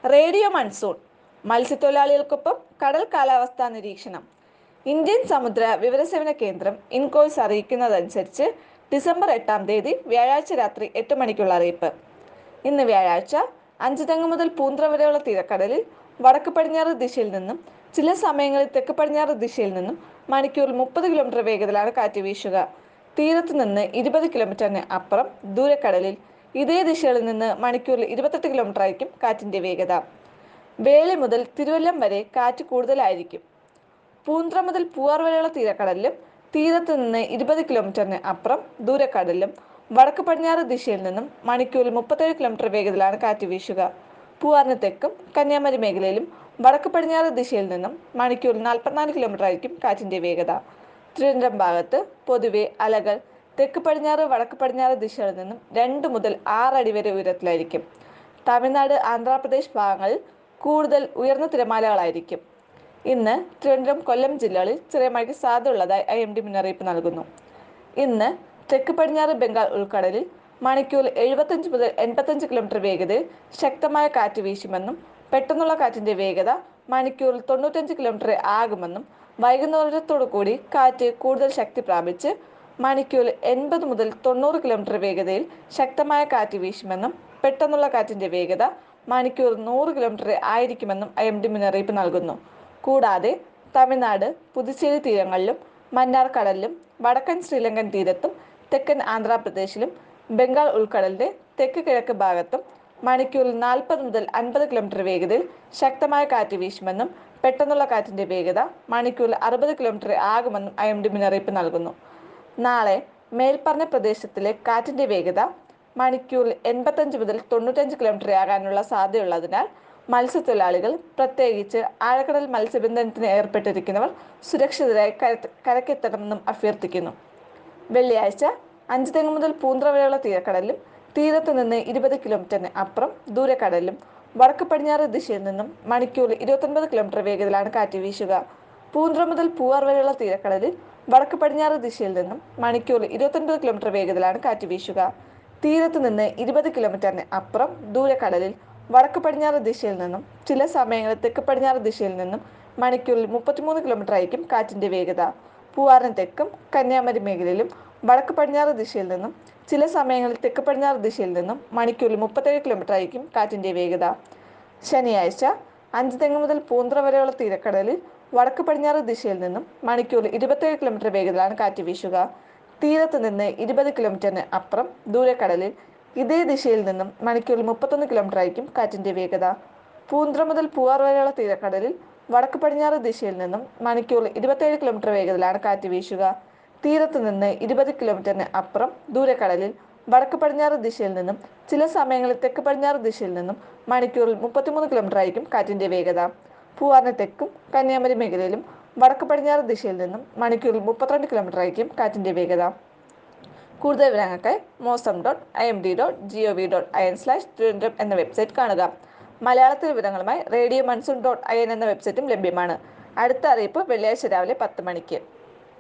radio monsoon മത്സ്യത്തൊഴിലാളികൾക്കൊപ്പം കടൽ കാലാവസ്ഥാ നിരീക്ഷണം ഇന്ത്യൻ സമുദ്ര വിവരസേവന കേന്ദ്രം ഇൻകോയ്സ് അറിയിക്കുന്നതനുസരിച്ച് ഡിസംബർ എട്ടാം തീയതി വ്യാഴാഴ്ച രാത്രി എട്ട് മണിക്കുള്ള അറിയിപ്പ് ഇന്ന് വ്യാഴാഴ്ച അഞ്ചുതെങ്ങ് മുതൽ പൂന്ത്ര വരെയുള്ള തീരക്കടലിൽ വടക്ക് പടിഞ്ഞാറ് ദിശയിൽ നിന്നും ചില സമയങ്ങളിൽ തെക്ക് പടിഞ്ഞാറ് ദിശയിൽ നിന്നും മണിക്കൂറിൽ മുപ്പത് കിലോമീറ്റർ വേഗത്തിലാണ് കാറ്റ് വീശുക തീരത്ത് നിന്ന് ഇരുപത് കിലോമീറ്ററിന് അപ്പുറം ദൂരക്കടലിൽ ഇതേ ദിശകളിൽ നിന്ന് മണിക്കൂറിൽ ഇരുപത്തെട്ട് കിലോമീറ്റർ ആയിരിക്കും കാറ്റിന്റെ വേഗത വേളി മുതൽ തിരുവല്ലം വരെ കാറ്റ് കൂടുതലായിരിക്കും പൂന്ത്ര മുതൽ പൂവാർ വരെയുള്ള തീരക്കടലിലും തീരത്ത് നിന്ന് ഇരുപത് കിലോമീറ്ററിന് അപ്പുറം ദൂരക്കടലിലും വടക്ക് പടിഞ്ഞാറ് ദിശയിൽ നിന്നും മണിക്കൂറിൽ മുപ്പത്തേഴ് കിലോമീറ്റർ വേഗത്തിലാണ് കാറ്റ് വീശുക പൂവാറിന് തെക്കും കന്യാകുമാരി മേഖലയിലും വടക്ക് പടിഞ്ഞാറ് ദിശയിൽ നിന്നും മണിക്കൂറിൽ നാൽപ്പത്തിനാല് കിലോമീറ്റർ ആയിരിക്കും കാറ്റിന്റെ വേഗത തിരുവനന്തപുരം ഭാഗത്ത് പൊതുവെ അലകൾ തെക്ക് പടിഞ്ഞാറ് വടക്ക് പടിഞ്ഞാറ് ദിശകളിൽ നിന്നും രണ്ട് മുതൽ ആറ് അടി വരെ ഉയരത്തിലായിരിക്കും തമിഴ്നാട് ആന്ധ്രാപ്രദേശ് ഭാഗങ്ങളിൽ കൂടുതൽ ഉയർന്ന തിരമാലകളായിരിക്കും ഇന്ന് തിരുവനന്തപുരം കൊല്ലം ജില്ലകളിൽ ചെറിയ മഴയ്ക്ക് സാധ്യതയുള്ളതായി ഐ എം ഡി മുന്നറിയിപ്പ് നൽകുന്നു ഇന്ന് തെക്ക് പടിഞ്ഞാറ് ബംഗാൾ ഉൾക്കടലിൽ മണിക്കൂറിൽ എഴുപത്തഞ്ച് മുതൽ എൺപത്തഞ്ച് കിലോമീറ്റർ വേഗതയിൽ ശക്തമായ കാറ്റ് വീശുമെന്നും പെട്ടെന്നുള്ള കാറ്റിന്റെ വേഗത മണിക്കൂറിൽ തൊണ്ണൂറ്റഞ്ച് കിലോമീറ്റർ ആകുമെന്നും വൈകുന്നേരത്തോടു കൂടി കാറ്റ് കൂടുതൽ ശക്തി പ്രാപിച്ച് മണിക്കൂറിൽ എൺപത് മുതൽ തൊണ്ണൂറ് കിലോമീറ്റർ വേഗതയിൽ ശക്തമായ കാറ്റ് വീശുമെന്നും പെട്ടെന്നുള്ള കാറ്റിന്റെ വേഗത മണിക്കൂർ നൂറ് കിലോമീറ്റർ ആയിരിക്കുമെന്നും ഐ എം ഡി മുന്നറിയിപ്പ് നൽകുന്നു കൂടാതെ തമിഴ്നാട് പുതുച്ചേരി തീരങ്ങളിലും മന്നാർ കടലിലും വടക്കൻ ശ്രീലങ്കൻ തീരത്തും തെക്കൻ ആന്ധ്രാപ്രദേശിലും ബംഗാൾ ഉൾക്കടലിന്റെ തെക്ക് കിഴക്ക് ഭാഗത്തും മണിക്കൂറിൽ നാൽപ്പത് മുതൽ അൻപത് കിലോമീറ്റർ വേഗതയിൽ ശക്തമായ കാറ്റ് വീശുമെന്നും പെട്ടെന്നുള്ള കാറ്റിന്റെ വേഗത മണിക്കൂറിൽ അറുപത് കിലോമീറ്റർ ആകുമെന്നും ഐ എം ഡി മുന്നറിയിപ്പ് നൽകുന്നു നാളെ മേൽപ്പറഞ്ഞ പ്രദേശത്തിലെ കാറ്റിന്റെ വേഗത മണിക്കൂറിൽ എൺപത്തഞ്ച് മുതൽ തൊണ്ണൂറ്റഞ്ച് കിലോമീറ്റർ ആകാനുള്ള സാധ്യതയുള്ളതിനാൽ മത്സ്യത്തൊഴിലാളികൾ പ്രത്യേകിച്ച് ആഴക്കടൽ മത്സ്യബന്ധനത്തിന് ഏർപ്പെട്ടിരിക്കുന്നവർ സുരക്ഷിതരായി കര- കരക്കെത്തണമെന്നും അഭ്യർത്ഥിക്കുന്നു വെള്ളിയാഴ്ച അഞ്ച് തെങ്ങ് മുതൽ പൂന്ത്ര വരെയുള്ള തീരക്കടലിലും തീരത്ത് നിന്ന് ഇരുപത് കിലോമീറ്ററിന് അപ്പുറം ദൂരക്കടലിലും വടക്ക് പടിഞ്ഞാറ് ദിശയിൽ നിന്നും മണിക്കൂറിൽ ഇരുപത്തൊൻപത് കിലോമീറ്റർ വേഗത്തിലാണ് കാറ്റ് വീശുക പൂന്ത്ര മുതൽ പൂവാർ വരെയുള്ള തീരക്കടലിൽ വടക്ക് പടിഞ്ഞാറ് ദിശയിൽ നിന്നും മണിക്കൂറിൽ ഇരുപത്തൊൻപത് കിലോമീറ്റർ വേഗത്തിലാണ് കാറ്റ് വീശുക തീരത്ത് നിന്ന് ഇരുപത് കിലോമീറ്ററിന് അപ്പുറം ദൂരക്കടലിൽ വടക്ക് പടിഞ്ഞാറ് ദിശയിൽ നിന്നും ചില സമയങ്ങളിൽ തെക്ക് പടിഞ്ഞാറ് ദിശയിൽ നിന്നും മണിക്കൂറിൽ മുപ്പത്തിമൂന്ന് കിലോമീറ്റർ ആയിരിക്കും കാറ്റിന്റെ വേഗത പൂവാറിന് തെക്കും കന്യാകുമാരി മേഖലയിലും വടക്ക് പടിഞ്ഞാറ് ദിശയിൽ നിന്നും ചില സമയങ്ങളിൽ തെക്ക് പടിഞ്ഞാറ് ദിശയിൽ നിന്നും മണിക്കൂറിൽ മുപ്പത്തേഴ് കിലോമീറ്റർ ആയിരിക്കും കാറ്റിന്റെ വേഗത ശനിയാഴ്ച അഞ്ച് തെങ്ങ് മുതൽ പൂന്ത്ര വരെയുള്ള തീരക്കടലിൽ വടക്ക് പടിഞ്ഞാറ് ദിശയിൽ നിന്നും മണിക്കൂറിൽ ഇരുപത്തേഴ് കിലോമീറ്റർ വേഗത്തിലാണ് കാറ്റ് വീശുക തീരത്ത് നിന്ന് ഇരുപത് കിലോമീറ്ററിന് അപ്പുറം ദൂരക്കടലിൽ ഇതേ ദിശയിൽ നിന്നും മണിക്കൂറിൽ മുപ്പത്തൊന്ന് കിലോമീറ്റർ ആയിരിക്കും കാറ്റിന്റെ വേഗത പൂന്ത്ര മുതൽ പൂവാർ വരെയുള്ള തീരക്കടലിൽ വടക്ക് പടിഞ്ഞാറ് ദിശയിൽ നിന്നും മണിക്കൂറിൽ ഇരുപത്തേഴ് കിലോമീറ്റർ വേഗത്തിലാണ് കാറ്റ് വീശുക തീരത്ത് നിന്ന് ഇരുപത് കിലോമീറ്ററിന് അപ്പുറം ദൂരക്കടലിൽ വടക്ക് പടിഞ്ഞാറ് ദിശയിൽ നിന്നും ചില സമയങ്ങളിൽ തെക്ക് പടിഞ്ഞാറ് ദിശയിൽ നിന്നും മണിക്കൂറിൽ മുപ്പത്തിമൂന്ന് കിലോമീറ്റർ ആയിരിക്കും കാറ്റിന്റെ വേഗത പൂവാറിന് തെക്കും കന്യാകുമാരി മേഖലയിലും വടക്ക് പടിഞ്ഞാറ് ദിശയിൽ നിന്നും മണിക്കൂറിൽ മുപ്പത്തിരണ്ട് കിലോമീറ്റർ ആയിരിക്കും കാറ്റിന്റെ വേഗത കൂടുതൽ വിവരങ്ങൾക്കായി mausam dot I M D dot G O V dot I N slash Thiruvananthapuram എന്ന വെബ്സൈറ്റ് കാണുക മലയാളത്തിൽ വിവരങ്ങളുമായി radio monsoon dot I N എന്ന വെബ്സൈറ്റും ലഭ്യമാണ് അടുത്ത അറിയിപ്പ് വെള്ളിയാഴ്ച രാവിലെ പത്ത് മണിക്ക്